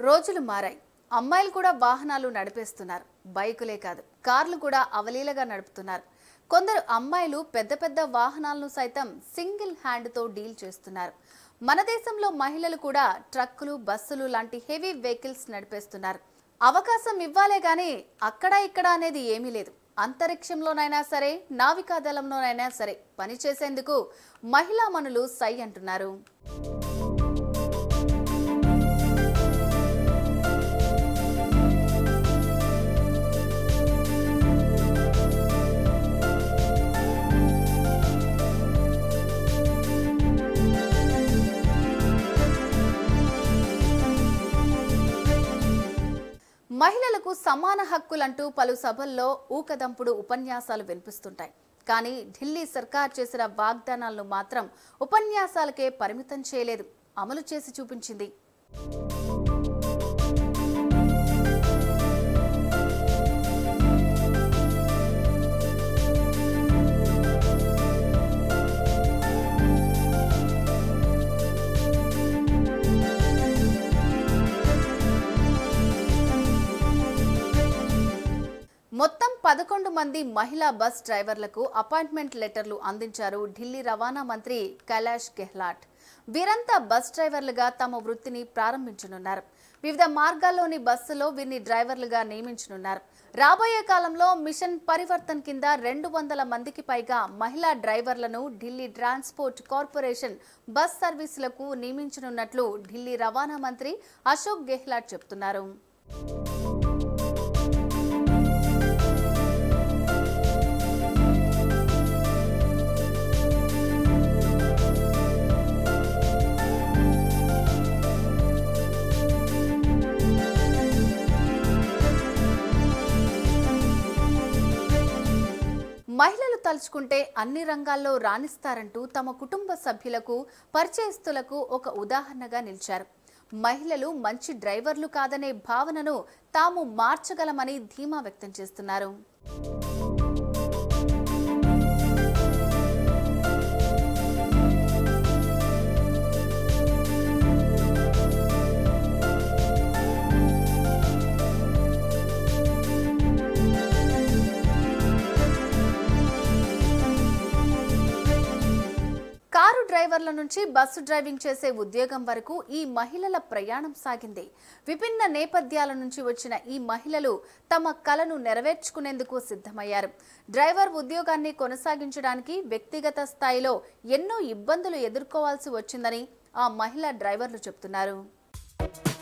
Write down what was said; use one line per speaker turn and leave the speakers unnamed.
రోజులు మారాయి అమ్మాయిలు కూడా వాహనాలు నడిపేస్తున్నారు బైకులే కాదు కార్లు కూడా అవలీలగా నడుపుతున్నారు కొందరు అమ్మాయిలు పెద్ద పెద్ద వాహనాలను సైతం సింగిల్ హ్యాండ్తో డీల్ చేస్తున్నారు మన దేశంలో మహిళలు కూడా ట్రక్కులు బస్సులు లాంటి హెవీ వెహికల్స్ నడిపేస్తున్నారు అవకాశం ఇవ్వాలే గానీ అక్కడ ఇక్కడ అనేది ఏమీ లేదు అంతరిక్షంలోనైనా సరే నావికాదళంలోనైనా సరే పనిచేసేందుకు మహిళా మనులు సై అంటున్నారు మహిళలకు సమాన హక్కులంటూ పలు సభల్లో ఊకదంపుడు ఉపన్యాసాలు వినిపిస్తుంటాయి కానీ ఢిల్లీ సర్కార్ చేసిన వాగ్దానాలను మాత్రం ఉపన్యాసాలకే పరిమితం చేయలేదు అమలు చేసి చూపించింది మొత్తం పదకొండు మంది మహిళా బస్ డ్రైవర్లకు అపాయింట్మెంట్ లెటర్లు అందించారు ఢిల్లీ రవాణా మంత్రి కైలాష్ గెహ్లాట్ వీరంతా బస్ డ్రైవర్లుగా తమ వృత్తిని ప్రారంభించనున్నారు వివిధ మార్గాల్లోని బస్సులో వీరిని డ్రైవర్లుగా నియమించనున్నారు రాబోయే కాలంలో మిషన్ పరివర్తన్ కింద రెండు వందల మందికి పైగా మహిళా డ్రైవర్లను ఢిల్లీ ట్రాన్స్పోర్ట్ కార్పొరేషన్ బస్ సర్వీసులకు నియమించనున్నట్లు ఢిల్లీ రవాణా మంత్రి అశోక్ గెహ్లాట్ చెబుతున్నారు మహిళలు తలుచుకుంటే అన్ని రంగాల్లో రాణిస్తారంటూ తమ కుటుంబ సభ్యులకు పరిచయస్తులకు ఒక ఉదాహరణగా నిలిచారు మహిళలు మంచి డ్రైవర్లు కాదనే భావనను తాము మార్చగలమని ధీమా వ్యక్తం చేస్తున్నారు కారు డ్రైవర్ల నుంచి బస్సు డ్రైవింగ్ చేసే ఉద్యోగం వరకు ఈ మహిళల ప్రయాణం సాగింది విభిన్న నేపథ్యాల నుంచి వచ్చిన ఈ మహిళలు తమ కలను నెరవేర్చుకునేందుకు సిద్ధమయ్యారు డ్రైవర్ ఉద్యోగాన్ని కొనసాగించడానికి వ్యక్తిగత స్థాయిలో ఎన్నో ఇబ్బందులు ఎదుర్కోవాల్సి వచ్చిందని ఆ మహిళా డ్రైవర్లు చెబుతున్నారు